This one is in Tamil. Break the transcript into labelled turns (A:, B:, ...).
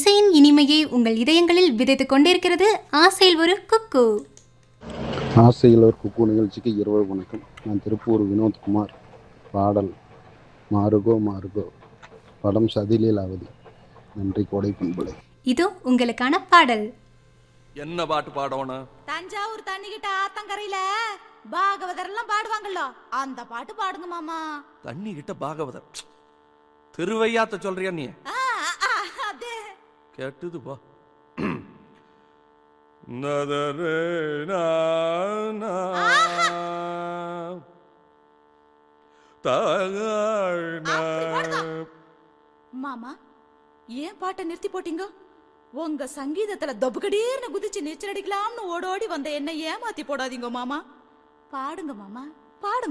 A: இசையின் இனிமையை உங்கள் இதயங்களில் விதைத்துக் கொண்டிருக்கிறது ஆசையில் ஒரு குக்கு
B: ஆசையில் ஒரு குக்கு நிகழ்ச்சிக்கு இரவு வணக்கம் நான் திருப்பூர் வினோத்குமார் பாடல் மாறுகோ மாறுகோ படம் சதிலீலாவதி நன்றி கோடை பண்புலை
A: இதோ உங்களுக்கான பாடல்
C: என்ன பாட்டு பாடணும்
D: தஞ்சாவூர் தண்ணிக்கிட்ட ஆத்தங்கரையில பாகவதர் எல்லாம் பாடுவாங்கல்ல அந்த பாட்டு பாடுங்க மாமா
C: தண்ணி கிட்ட பாகவதர் திருவையாத்த சொல்றியா நீ
D: ஆ, ஆ, அது
C: கேட்டுது பா நதரே நா, நா. தகாய் நா.
D: மாமா ஏன் பாட்டை நிறுத்தி போட்டீங்க உங்க சங்கீதத்துல தொபுகடீர்னு குதிச்சு நீச்சல் அடிக்கலாம்னு ஓடோடி வந்த என்ன ஏமாத்தி போடாதீங்க மாமா பாடுங்க மாமா பாடுங்க